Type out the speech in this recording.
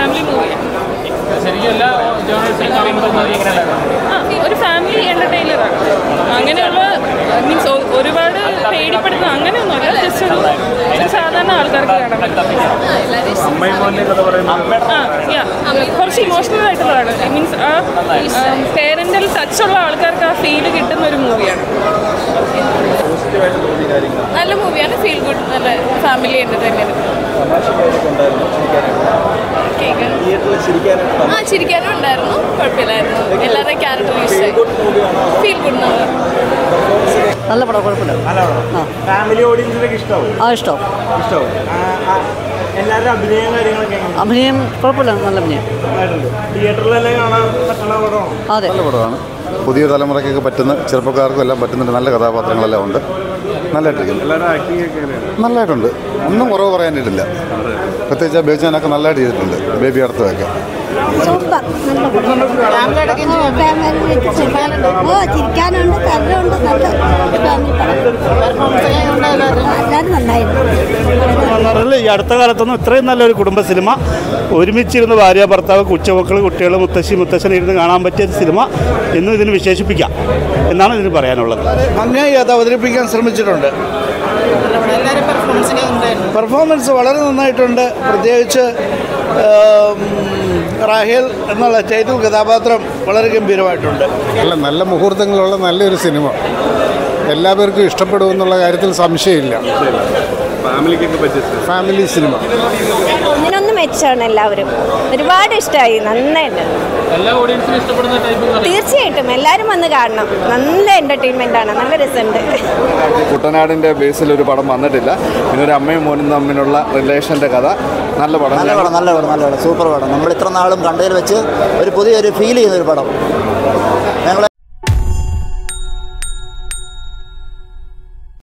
family മൂവിയാണ് ശരിക്കും എല്ലാ ജേർണലിസ്റ്റും കാണുമ്പോൾ ആ ഒരു ഫാമിലി എൻ്റർടൈനറാണ് അങ്ങനെയുള്ള മീൻസ് ഒരുപാട് പേടിപ്പെടുത്തുന്ന അങ്ങനെയൊന്നുമല്ല ജസ്റ്റ് ഒരു ഒരു സാധാരണ ആൾക്കാർക്ക് കാണാൻ ആ യാ കുറച്ച് ഇമോഷണൽ ആയിട്ടുള്ളതാണ് മീൻസ് ആ പേരൻ്റൽ ടച്ചുള്ള ആൾക്കാർക്ക് ആ ഫീല് കിട്ടുന്ന ഒരു മൂവിയാണ് നല്ല മൂവിയാണ് ഫീൽ ഗുഡ് നല്ല ഫാമിലി എൻ്റർടൈൻമെൻറ്റ് ആ ചിരിക്കാനും ഉണ്ടായിരുന്നു കുഴപ്പമില്ലായിരുന്നു എല്ലാവരുടെയും ക്യാരക്ടർ ഇഷ്ടമായി ഫീൽ ഗുഡ് നമ്മൾ നല്ല പടം കുഴപ്പമില്ല ഫാമിലി ഓഡിയൻസിനൊക്കെ ഇഷ്ടമാവും ആ ഇഷ്ടം ഇഷ്ടമാവും എല്ലാവരുടെ അഭിനയം കാര്യങ്ങളൊക്കെ എങ്ങനെ അഭിനയം കുഴപ്പമില്ല നല്ല അഭിനയം നന്നായിട്ടുണ്ട് തിയേറ്ററിൽ തന്നെ കാണാൻ പറ്റുന്ന പടമാണ് അതെ നല്ല പടമാണ് പുതിയ തലമുറയ്ക്കൊക്കെ പറ്റുന്ന ചെറുപ്പക്കാർക്കും എല്ലാം പറ്റുന്നുണ്ട് നല്ല കഥാപാത്രങ്ങളെല്ലാം ഉണ്ട് നല്ലതായിട്ടിരിക്കുന്നു എല്ലാവരുടെ ആക്ടിംഗ് ഒക്കെ എങ്ങനെയാണ് നല്ലതായിട്ടുണ്ട് ഒന്നും കുറവ് പറയാനായിട്ടില്ല പ്രത്യേകിച്ച് ആ ബേബിച്ചാനൊക്കെ നല്ലതായിട്ട് ചെയ്തിട്ടുണ്ട് ബേബി അടുത്തതൊക്കെ സൂപ്പർ ഓ ചിരിക്കാനുണ്ട് തല്ലുണ്ട് നല്ല ഫാമിലി പടം എല്ലാവരും നന്നായിരുന്നു പറഞ്ഞാൽ ഈ അടുത്ത കാലത്തൊന്നും ഇത്രയും നല്ലൊരു കുടുംബ സിനിമ ഒരുമിച്ചിരുന്ന് ഭാര്യ ഭർത്താവ് കൊച്ചുമക്കൾ കുട്ടികൾ മുത്തശ്ശി മുത്തശ്ശൻ ഇരുന്ന് കാണാൻ പറ്റിയ ഒരു സിനിമ എന്നും ഇതിന് വിശേഷിപ്പിക്കാം എന്നാണ് ഇതിന് പറയാനുള്ളത് ഭംഗിയായി അത് അവതരിപ്പിക്കാൻ ശ്രമിച്ചിട്ടുണ്ട് പെർഫോമൻസ് വളരെ നന്നായിട്ടുണ്ട് പ്രത്യേകിച്ച് ആം, റാഹേൽ എന്നുള്ള ടൈറ്റിൽ കഥാപാത്രം വളരെ ഗംഭീരമായിട്ടുണ്ട് നല്ല നല്ല മുഹൂർത്തങ്ങളുള്ള നല്ലൊരു സിനിമ എല്ലാവർക്കും ഇഷ്ടപ്പെടുമെന്നുള്ള കാര്യത്തിൽ സംശയമില്ല ഫാമിലിക്കൊക്കെ പറ്റിയ ഫാമിലി സിനിമ ഒന്നിനൊന്ന് മെച്ചാണ് എല്ലാവരും ഒരുപാട് ഇഷ്ടമായി നന്നായിട്ട് എല്ലാ ഓഡിയൻസിനും ഇഷ്ടപ്പെടുന്ന ടൈപ്പ് തീർച്ചയായിട്ടും എല്ലാവരും വന്ന് കാണണം നല്ല എന്റർടൈൻമെന്റ് ആണ് നല്ല രസമുണ്ട് കുട്ടനാടിൻ്റെ ബേസിൽ ഒരു പടം വന്നിട്ടില്ല പിന്നെ ഒരു അമ്മയും മോനും തമ്മിലുള്ള റിലേഷൻ്റെ കഥ നല്ല പടം നല്ല പടം നല്ല പടം നല്ല പടം സൂപ്പർ പടം നമ്മൾ ഇത്ര നാളും കണ്ടതിൽ വെച്ച് ഒരു പുതിയൊരു ഫീൽ ചെയ്യുന്ന ഒരു പടം ഞങ്ങൾ